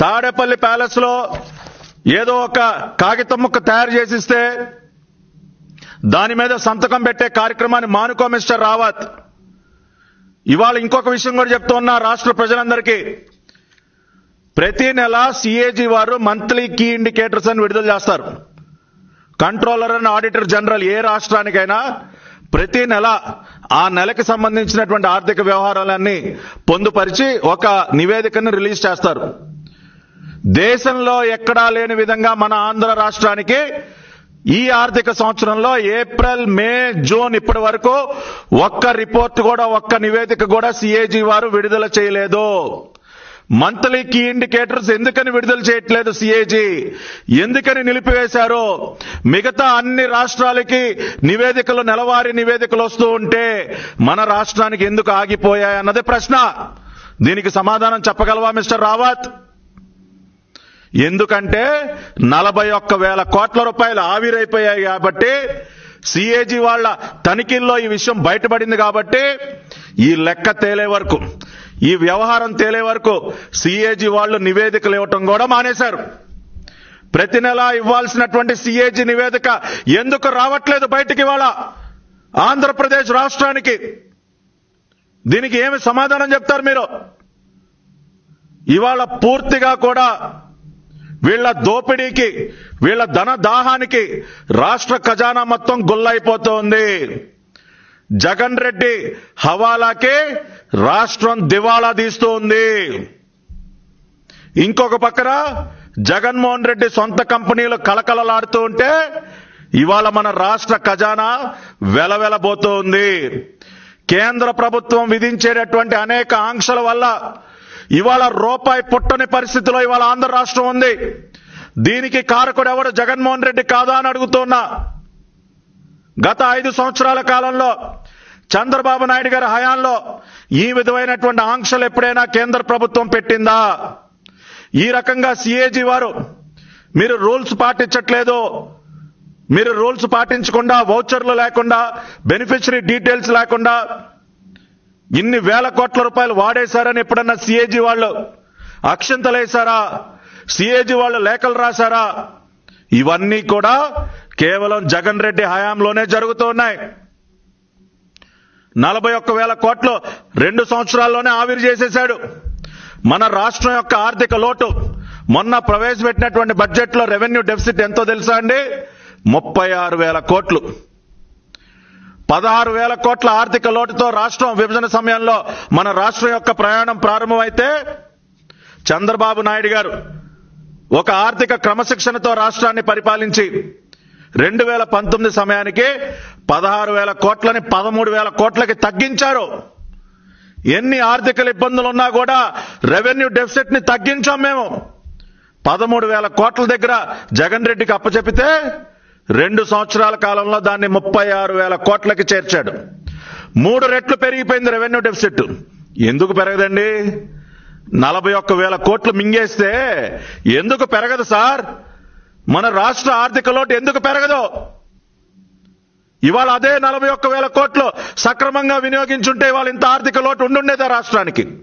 Tadepalli palace లో ఏదో ఒక కాగితం ముక్క తయారు చేసిస్తే దాని మీద సంతకం పెట్టే కార్యక్రమాన్ని మానుకో మిస్టర్ రావత్ ఇవాళ ఇంకొక విషయం కూడా చెప్తున్నా రాష్ట్ర ప్రజలందరికీ ప్రతి నెల సిఏజీ వారు మంత్లీ కీ ఇండికేటర్స్ అని విడుదల చేస్తారు కంట్రోలర్ అండ్ ఆడిటర్ జనరల్ ఏ రాష్ట్రానికైనా ప్రతి నెల ఆ నెలకి సంబంధించినటువంటి ఆర్థిక వ్యవహారాలన్నీ పొందుపరిచి ఒక నివేదికను రిలీజ్ చేస్తారు దేశంలో ఎక్కడా లేని విధంగా మన ఆంధ్ర రాష్ట్రానికి ఈ ఆర్థిక సంవత్సరంలో ఏప్రిల్ మే జూన్ ఇప్పటి వరకు ఒక్క రిపోర్ట్ కూడా ఒక్క నివేదిక కూడా సిఏజీ వారు విడుదల చేయలేదు మంత్లీ కీ ఇండికేటర్స్ ఎందుకని విడుదల చేయట్లేదు సిఏజీ ఎందుకని నిలిపివేశారు మిగతా అన్ని రాష్ట్రాలకి నివేదికలు నెలవారీ నివేదికలు వస్తూ ఉంటే మన రాష్ట్రానికి ఎందుకు ఆగిపోయాయి అన్నది ప్రశ్న దీనికి సమాధానం చెప్పగలవా మిస్టర్ రావత్ ఎందుకంటే నలభై ఒక్క వేల కోట్ల రూపాయలు ఆవిరైపోయాయి కాబట్టి సిఏజీ వాళ్ళ తనిఖీల్లో ఈ విషయం బయటపడింది కాబట్టి ఈ లెక్క తేలే వరకు ఈ వ్యవహారం తేలే వరకు సిఏజీ వాళ్ళు నివేదికలు ఇవ్వటం కూడా మానేశారు ప్రతి నెల ఇవ్వాల్సినటువంటి సిఏజీ నివేదిక ఎందుకు రావట్లేదు బయటికి ఇవాళ ఆంధ్రప్రదేశ్ రాష్ట్రానికి దీనికి ఏమి సమాధానం చెప్తారు మీరు ఇవాళ పూర్తిగా కూడా వీళ్ళ దోపిడీకి వీళ్ళ ధన దాహానికి రాష్ట్ర ఖజానా మొత్తం గుల్లైపోతోంది జగన్ రెడ్డి హవాలాకి రాష్ట్రం దివాళా తీస్తోంది ఇంకొక పక్కన జగన్మోహన్ రెడ్డి సొంత కంపెనీలు కలకలలాడుతూ ఉంటే ఇవాళ మన రాష్ట్ర ఖజానా వెలవెలబోతోంది కేంద్ర ప్రభుత్వం విధించేటటువంటి అనేక ఆంక్షల వల్ల ఇవాళ రూపాయి పుట్టని పరిస్థితిలో ఇవాళ ఆంధ్ర రాష్ట్రం ఉంది దీనికి కారకుడు ఎవడు జగన్మోహన్ రెడ్డి కాదా అని అడుగుతున్నా గత ఐదు సంవత్సరాల కాలంలో చంద్రబాబు నాయుడు గారి హయాంలో ఈ విధమైనటువంటి ఆంక్షలు ఎప్పుడైనా కేంద్ర ప్రభుత్వం పెట్టిందా ఈ రకంగా సిఏజీ వారు మీరు రూల్స్ పాటించట్లేదు మీరు రూల్స్ పాటించకుండా వౌచర్లు లేకుండా బెనిఫిషరీ డీటెయిల్స్ లేకుండా ఇన్ని వేల కోట్ల రూపాయలు వాడేశారని ఎప్పుడన్నా సిఏజీ వాళ్ళు అక్షంతలేశారా సిఏజీ వాళ్ళు లేఖలు రాశారా ఇవన్నీ కూడా కేవలం జగన్ రెడ్డి హయాంలోనే జరుగుతున్నాయి నలభై ఒక్క వేల కోట్లు రెండు సంవత్సరాల్లోనే ఆవిరి చేసేశాడు మన రాష్ట్రం యొక్క ఆర్థిక లోటు మొన్న ప్రవేశపెట్టినటువంటి బడ్జెట్ లో రెవెన్యూ డెఫిసిట్ ఎంతో తెలుసా అండి ముప్పై ఆరు వేల కోట్లు పదహారు వేల కోట్ల ఆర్థిక లోటుతో రాష్ట్రం విభజన సమయంలో మన రాష్ట్రం యొక్క ప్రయాణం ప్రారంభమైతే చంద్రబాబు నాయుడు గారు ఒక ఆర్థిక క్రమశిక్షణతో రాష్ట్రాన్ని పరిపాలించి రెండు వేల పంతొమ్మిది సమయానికి పదహారు వేల కోట్లని పదమూడు వేల కోట్లకి తగ్గించారు ఎన్ని ఆర్థిక ఇబ్బందులు ఉన్నా కూడా రెవెన్యూ డెఫిసిట్ ని తగ్గించాం మేము పదమూడు వేల కోట్ల దగ్గర జగన్ రెడ్డికి అప్పచెపితే రెండు సంవత్సరాల కాలంలో దాన్ని ముప్పై ఆరు వేల కోట్లకి చేర్చాడు మూడు రెట్లు పెరిగిపోయింది రెవెన్యూ డెఫిసిట్ ఎందుకు పెరగదండి నలభై ఒక్క వేల కోట్లు మింగేస్తే ఎందుకు పెరగదు సార్ మన రాష్ట్ర ఆర్థిక లోటు ఎందుకు పెరగదు ఇవాళ అదే నలభై ఒక్క వేల కోట్లు సక్రమంగా వినియోగించుంటే ఇవాళ ఇంత ఆర్థిక లోటు ఉండుండేదా రాష్ట్రానికి